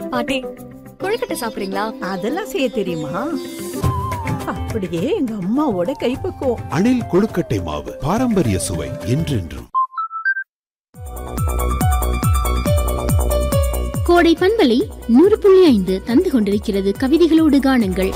பாட்டி கொழுக்கட்டை சாப்பிடுறீங்களா அதெல்லாம் செய்ய தெரியுமா அப்படியே எங்க அம்மாவோட கைப்பக்குவம் அணில் கொழுக்கட்டை மாவு பாரம்பரிய சுவை என்றென்றும் கோடை பண்பலை நூறு புள்ளி ஐந்து தந்து கொண்டிருக்கிறது கவிதைகளோடு காணுங்கள்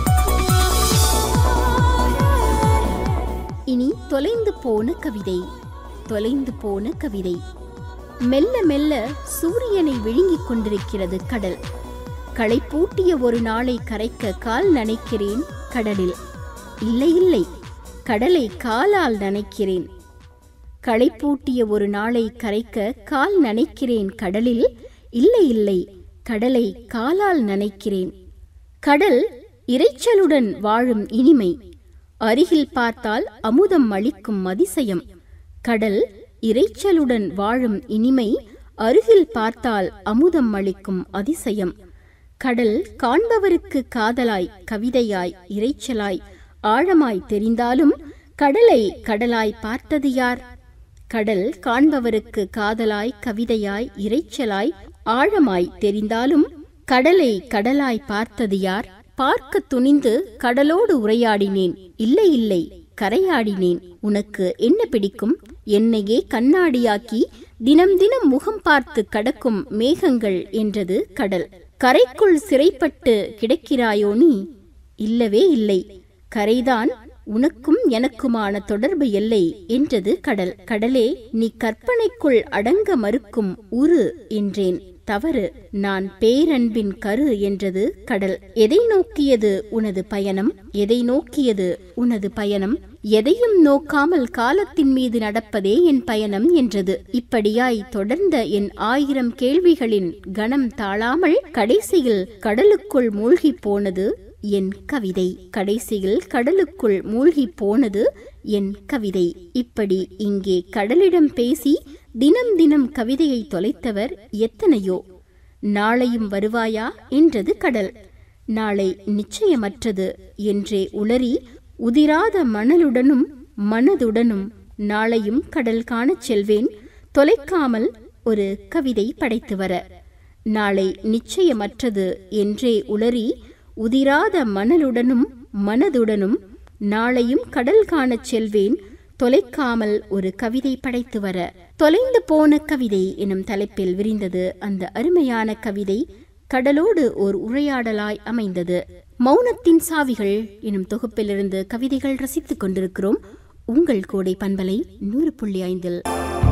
இனி தொலைந்து போன கவிதை தொலைந்து போன கவிதை மெல்ல மெல்ல சூரியனை விழுங்கிக் கொண்டிருக்கிறது கடல் களைப்பூட்டிய ஒரு நாளை கரைக்க கால் நனைக்கிறேன் கடலில் இல்லை இல்லை கடலை காலால் நனைக்கிறேன் களைப்பூட்டிய ஒரு நாளை கரைக்க கால் நனைக்கிறேன் கடலில் இல்லை இல்லை கடலை காலால் நனைக்கிறேன் கடல் இரைச்சலுடன் வாழும் இனிமை அருகில் பார்த்தால் அமுதம் அளிக்கும் அதிசயம் கடல் இரைச்சலுடன் வாழும் இனிமை அருகில் பார்த்தால் அமுதம் அளிக்கும் அதிசயம் கடல் காண்பவருக்கு காதலாய் கவிதையாய் இரைச்சலாய் ஆழமாய் தெரிந்தாலும் கடலை கடலாய் பார்த்தது யார் கடல் காண்பவருக்கு காதலாய் கவிதையாய் இரைச்சலாய் ஆழமாய் தெரிந்தாலும் கடலை கடலாய் பார்த்தது யார் பார்க்க துணிந்து கடலோடு உரையாடினேன் இல்லை இல்லை கரையாடினேன் உனக்கு என்ன பிடிக்கும் என்னையே கண்ணாடியாக்கி தினம் தினம் முகம் பார்த்து கடக்கும் மேகங்கள் என்றது கடல் கரைக்குள் சிறைப்பட்டு கிடக்கிறாயோ நீ இல்லவே இல்லை கரைதான் உனக்கும் எனக்குமான தொடர்பு எல்லை என்றது கடல் கடலே நீ கற்பனைக்குள் அடங்க மறுக்கும் உரு என்றேன் தவறு நான் பேரன்பின் கரு என்றது கடல் எதை நோக்கியது உனது பயணம் எதை நோக்கியது உனது பயணம் எதையும் நோக்காமல் காலத்தின் மீது நடப்பதே என் பயணம் என்றது இப்படியாய் தொடர்ந்த என் ஆயிரம் கேள்விகளின் கணம் தாழாமல் கடைசியில் கடலுக்குள் மூழ்கி போனது என் கவிதை கடைசியில் கடலுக்குள் மூழ்கி போனது என் கவிதை இப்படி இங்கே கடலிடம் பேசி தினம் தினம் கவிதையை தொலைத்தவர் எத்தனையோ நாளையும் வருவாயா என்றது கடல் நாளை நிச்சயமற்றது என்றே உளறி உதிராத மணலுடனும் மனதுடனும் நாளையும் கடல் காணச் செல்வேன் தொலைக்காமல் ஒரு கவிதை படைத்து வர நாளை நிச்சயமற்றது என்றே உளறி உதிராத மணலுடனும் மனதுடனும் நாளையும் கடல் காணச் செல்வேன் தொலைக்காமல் ஒரு கவிதை படைத்து வர தொலைந்து போன கவிதை எனும் தலைப்பில் விரிந்தது அந்த அருமையான கவிதை கடலோடு ஓர் உரையாடலாய் அமைந்தது மௌனத்தின் சாவிகள் எனும் தொகுப்பிலிருந்து கவிதைகள் ரசித்துக் கொண்டிருக்கிறோம் உங்கள் கோடை பண்பலை நூறு புள்ளி ஐந்தில்